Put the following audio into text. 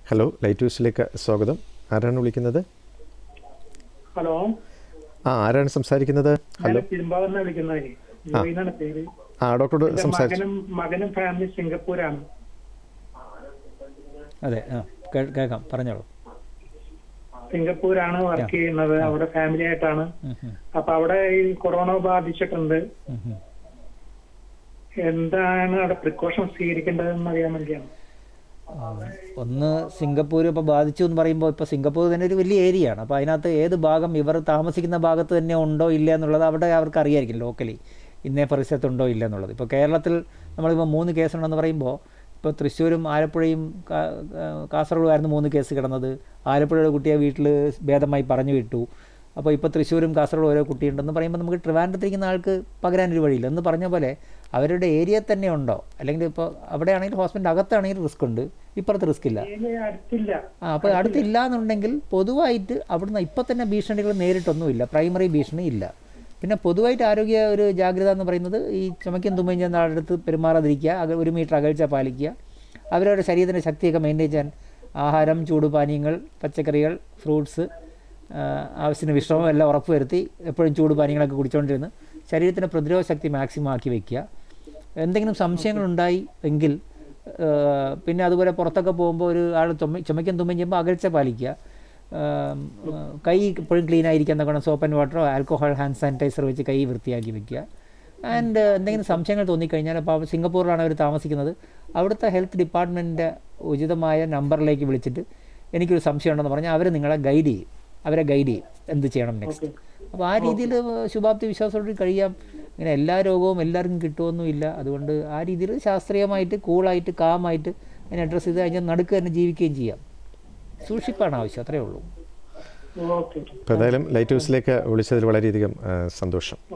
Hello light ഹൗസിലേക്ക് സ്വാഗതം ആരാണ് വിളിക്കുന്നത് ഹലോ ആ ആരാണ് സംസാരിക്കുന്നത് ഞാൻ ഹലോ തിരുമ്പാവൂരിന്ന് വിളിക്കുന്നത് ജോയിന്നാണ് പേര് ആ ഡോക്ടറോട് എന്റെ സംസാരിച്ചു മകനും മകനും ഫാമിലി സിംഗപ്പൂരാണ് അതെ ആ കേ- കേൾക്കാം പറഞ്ഞോളൂ സിംഗപ്പൂരാണ് വർക്ക് ചെയ്യുന്നത് അവിടെ ഫാമിലി ആയിട്ടാണ് ഉം, ഉം, അപ്പൊ അവിടെ ഈ കൊറോണ ബാധിച്ചിട്ടുണ്ട് ഉം, ഉം. എന്താണ് അവിടെ പ്രിക്കോഷൻ സ്വീകരിക്കേണ്ടതെന്ന് അറിയാൻ വേണ്ടിയാണ് ആ, ഒന്ന് സിംഗപ്പൂർ ഇപ്പോൾ ബാധിച്ചു എന്ന് പറയുമ്പോൾ ഇപ്പോൾ സിംഗപ്പൂർ തന്നെ ഒരു വലിയ ഏരിയയാണ് അപ്പോൾ അതിനകത്ത് ഏത് ഭാഗം ഇവർ താമസിക്കുന്ന ഭാഗത്ത് തന്നെ ഉണ്ടോ ഇല്ല എന്നുള്ളത് അവിടെ അവർക്ക് അറിയായിരിക്കും ലോക്കലി ഇന്നേ പരിസരത്തുണ്ടോ ഇല്ല എന്നുള്ളത് ഇപ്പോൾ കേരളത്തിൽ നമ്മളിപ്പോൾ മൂന്ന് കേസുണ്ടെന്ന് പറയുമ്പോൾ ഇപ്പോൾ തൃശ്ശൂരും ആലപ്പുഴയും കാ- കാ- കാസർഗോഡുമായിരുന്നു മൂന്ന് കേസ് കിടന്നത് ആലപ്പുഴയുടെ കുട്ടിയെ വീട്ടിൽ ഭേദമായി പറഞ്ഞു വിട്ടു അപ്പോൾ ഇപ്പോൾ തൃശ്ശൂരും കാസർഗോഡ് ഓരോ കുട്ടിയുണ്ടെന്ന് പറയുമ്പോൾ നമുക്ക് ട്രിവാൻഡ്രത്തിരിക്കുന്ന ആൾക്ക് പകരാനൊരു വഴിയില്ല എന്ന് പറഞ്ഞ പോലെ അവരുടെ ഏരിയ തന്നെ ഉണ്ടോ അല്ലെങ്കിൽ ഇപ്പോൾ അവിടെയാണെങ്കിൽ ഹോസ്പിറ്റൽ അകത്താണെങ്കിൽ റിസ്ക് ഉണ്ട് ഇപ്പുറത്ത് റിസ്ക് ഇല്ല ഏരിയ അടുത്തില്ല ആ അപ്പോൾ അടുത്തില്ല എന്നുണ്ടെങ്കിൽ പൊതുവായിട്ട് അവിടുന്ന് ഇപ്പം തന്നെ ഭീഷണികൾ നേരിട്ടൊന്നുമില്ല പ്രൈമറി ഭീഷണി ഇല്ല പിന്നെ പൊതുവായിട്ട് ആരോഗ്യ ഒരു ജാഗ്രത എന്ന് പറയുന്നത് ഈ ചുമക്കും തുമ്മയും ചെന്ന ആളുടെ പെരുമാറാതിരിക്കുക അക ഒരു മീറ്റർ അകൽച്ച പാലിക്കുക അവരവരുടെ ശരീരത്തിൻ്റെ ശക്തിയൊക്കെ മെയിൻറ്റെയിൻ ചെയ്യാൻ ആഹാരം ചൂടുപാനീയങ്ങൾ പച്ചക്കറികൾ ഫ്രൂട്ട്സ് ആവശ്യത്തിന് വിശ്രമം എല്ലാം ഉറപ്പുവരുത്തി എപ്പോഴും ചൂട് പാനീയങ്ങളൊക്കെ കുടിച്ചുകൊണ്ടിരുന്ന് ശരീരത്തിൻ്റെ പ്രതിരോധ ശക്തി മാക്സിമം ആക്കി വയ്ക്കുക എന്തെങ്കിലും സംശയങ്ങളുണ്ടായി എങ്കിൽ ആ, പിന്നെ അതുപോലെ പുറത്തൊക്കെ പോകുമ്പോൾ ഒരു ആൾ ചുമ ചുമയ്ക്കും തുമ്മയും ചെയ്യുമ്പോൾ അകൽച്ച പാലിക്കുക ആം, ആ, കൈ എപ്പോഴും ക്ലീൻ ആയിരിക്കാൻ നോക്കണം സോപ്പ് ആൻഡ് വാട്ടറോ ആൽക്കഹോൾ ഹാൻഡ് സാനിറ്റൈസർ വെച്ച് കൈ വൃത്തിയാക്കി വെക്കുക ആൻഡ് എന്തെങ്കിലും സംശയങ്ങൾ തോന്നിക്കഴിഞ്ഞാൽ അപ്പോൾ സിംഗപ്പൂരിലാണ് അവർ താമസിക്കുന്നത് അവിടുത്തെ ഹെൽത്ത് ഡിപ്പാർട്ട്മെൻറ്റിൻ്റെ ഉചിതമായ നമ്പറിലേക്ക് വിളിച്ചിട്ട് എനിക്കൊരു സംശയം ഉണ്ടെന്ന് പറഞ്ഞാൽ അവർ നിങ്ങളെ ഗൈഡ് ചെയ്യും അവരെ ഗൈഡ് ചെയ്യും എന്ത് ചെയ്യണം നെക്സ്റ്റ് അപ്പോൾ ആ രീതിയിൽ ശുഭാപ്തി വിശ്വാസത്തോട് കഴിയാം ഇങ്ങനെ എല്ലാ രോഗവും എല്ലാവർക്കും കിട്ടുമൊന്നുമില്ല അതുകൊണ്ട് ആ രീതിയിൽ ശാസ്ത്രീയമായിട്ട് കൂളായിട്ട് കാമായിട്ട് അതിനെ അഡ്രസ്സ് ചെയ്ത് കഴിഞ്ഞാൽ നടുക്ക് തന്നെ ജീവിക്കുകയും ചെയ്യാം സൂക്ഷിപ്പാണ് ആവശ്യം അത്രയേ ഉള്ളൂ ഓക്കെ അപ്പോൾ ഏതായാലും ലൈറ്റ് ഹൗസിലേക്ക് വിളിച്ചതിൽ വളരെയധികം ആ, സന്തോഷം